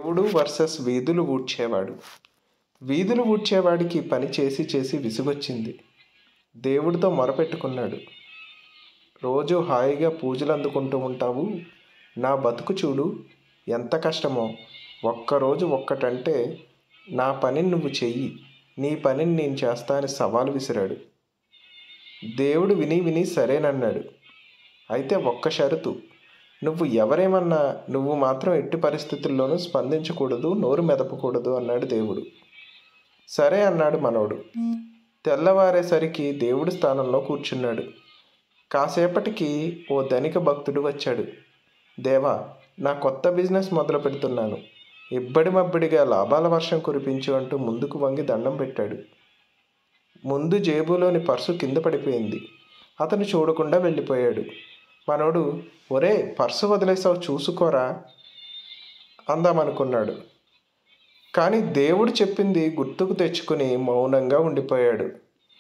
దేవుడు వర్సెస్ వీధులు ఊడ్చేవాడు వీధులు ఊడ్చేవాడికి పని చేసి చేసి విసుగొచ్చింది దేవుడితో మొరపెట్టుకున్నాడు రోజు హాయిగా పూజలు అందుకుంటూ ఉంటావు నా బతుకు చూడు ఎంత కష్టమో ఒక్కరోజు ఒక్కటంటే నా పనిని నువ్వు చెయ్యి నీ పనిని నేను చేస్తా అని సవాలు విసిరాడు దేవుడు విని విని సరేనన్నాడు అయితే ఒక్క షరతు నువ్వు ఎవరేమన్నా నువ్వు మాత్రం ఎట్టి పరిస్థితుల్లోనూ స్పందించకూడదు నోరు మెదపకూడదు అన్నాడు దేవుడు సరే అన్నాడు మనవడు తెల్లవారేసరికి దేవుడి స్థానంలో కూర్చున్నాడు కాసేపటికి ఓ ధనిక భక్తుడు వచ్చాడు దేవా నా కొత్త బిజినెస్ మొదలు పెడుతున్నాను ఇబ్బడి మబ్బడిగా లాభాల వర్షం కురిపించు అంటూ ముందుకు వంగి దండం పెట్టాడు ముందు జేబులోని పర్సు కింద పడిపోయింది అతను చూడకుండా వెళ్ళిపోయాడు మనోడు ఒరే పర్సు వదిలేసావు చూసుకోరా అందామనుకున్నాడు కానీ దేవుడు చెప్పింది గుర్తుకు తెచ్చుకుని మౌనంగా ఉండిపోయాడు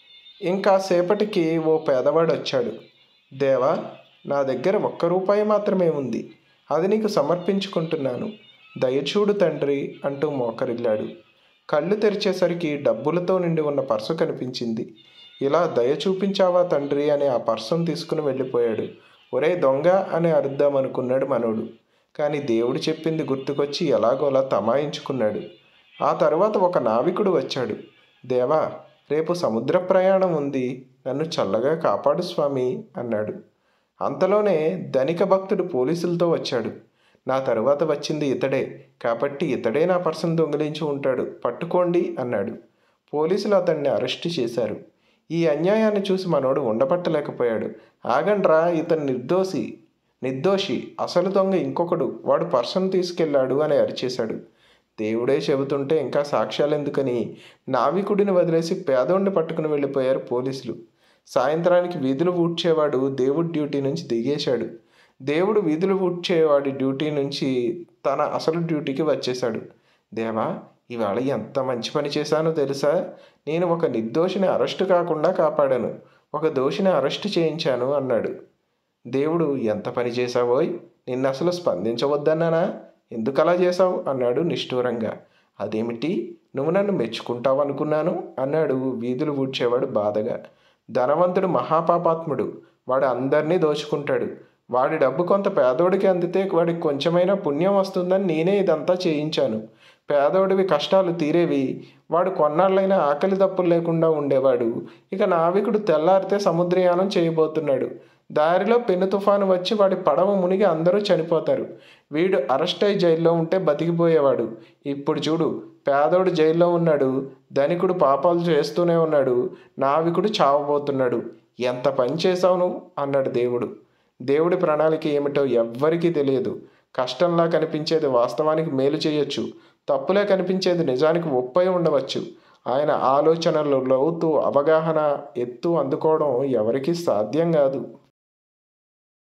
ఇంకా సేపటికి ఓ పేదవాడు వచ్చాడు దేవా నా దగ్గర ఒక్క రూపాయి మాత్రమే ఉంది అది నీకు సమర్పించుకుంటున్నాను దయచూడు తండ్రి అంటూ మోకరిల్లాడు కళ్ళు తెరిచేసరికి డబ్బులతో నిండి ఉన్న పర్సు కనిపించింది ఇలా దయ చూపించావా తండ్రి అని ఆ పర్సును తీసుకుని వెళ్ళిపోయాడు ఒరే దొంగ అని అరుద్దామనుకున్నాడు మనోడు కానీ దేవుడు చెప్పింది గుర్తుకొచ్చి ఎలాగోలా తమాయించుకున్నాడు ఆ తర్వాత ఒక నావికుడు వచ్చాడు దేవా రేపు సముద్ర ప్రయాణం ఉంది నన్ను చల్లగా కాపాడు స్వామి అన్నాడు అంతలోనే ధనిక భక్తుడు పోలీసులతో వచ్చాడు నా తరువాత వచ్చింది ఇతడే కాబట్టి ఇతడే నా పర్సన్ దొంగిలించి ఉంటాడు పట్టుకోండి అన్నాడు పోలీసులు అతన్ని అరెస్టు చేశారు ఈ అన్యాయాన్ని చూసి మనోడు ఉండపట్టలేకపోయాడు ఆగండ్రా ఇతను నిర్దోషి నిర్దోషి అసలు దొంగ ఇంకొకడు వాడు పర్సన్ తీసుకెళ్ళాడు అని అరిచేశాడు దేవుడే చెబుతుంటే ఇంకా సాక్ష్యాలు ఎందుకని నావికుడిని వదిలేసి పేదోడిని పట్టుకుని వెళ్ళిపోయారు పోలీసులు సాయంత్రానికి వీధులు ఊడ్చేవాడు దేవుడి డ్యూటీ నుంచి దిగేశాడు దేవుడు వీధులు ఊడ్చేవాడి డ్యూటీ నుంచి తన అసలు డ్యూటీకి వచ్చేశాడు దేవా ఇవాళ ఎంత మంచి పని చేశానో తెలుసా నేను ఒక నిర్దోషిని అరెస్టు కాకుండా కాపాడాను ఒక దోషిని అరెస్టు చేయించాను అన్నాడు దేవుడు ఎంత పని చేశావోయ్ నిన్ను అసలు స్పందించవద్దన్నానా ఎందుకు అలా చేశావు అన్నాడు నిష్ఠూరంగా అదేమిటి నువ్వు నన్ను మెచ్చుకుంటావు అనుకున్నాను అన్నాడు వీధులు ఊడ్చేవాడు బాధగా ధనవంతుడు మహాపాపాత్ముడు వాడు అందరినీ దోచుకుంటాడు వాడి డబ్బు కొంత పేదోడికి అందితే వాడికి కొంచెమైనా పుణ్యం వస్తుందని నేనే ఇదంతా చేయించాను పేదోడివి కష్టాలు తీరేవి వాడు కొన్నాళ్ళైనా ఆకలి దప్పులు లేకుండా ఉండేవాడు ఇక నావికుడు తెల్లారితే సముద్రయానం చేయబోతున్నాడు దారిలో పెను తుఫాను వచ్చి వాడి పడవ మునిగి అందరూ చనిపోతారు వీడు అరెస్ట్ అయి జైల్లో ఉంటే బతికిపోయేవాడు ఇప్పుడు చూడు పేదోడు జైల్లో ఉన్నాడు ధనికుడు పాపాలు చేస్తూనే ఉన్నాడు నావికుడు చావబోతున్నాడు ఎంత పని చేశావు నువ్వు అన్నాడు దేవుడు దేవుడి ప్రణాళిక ఏమిటో ఎవ్వరికీ తెలియదు కష్టంలా కనిపించేది వాస్తవానికి మేలు చేయొచ్చు తప్పులే కనిపించేది నిజానికి ఒప్పై ఉండవచ్చు ఆయన ఆలోచనలు లోతు అవగాహన ఎత్తు అందుకోవడం ఎవరికీ సాధ్యం కాదు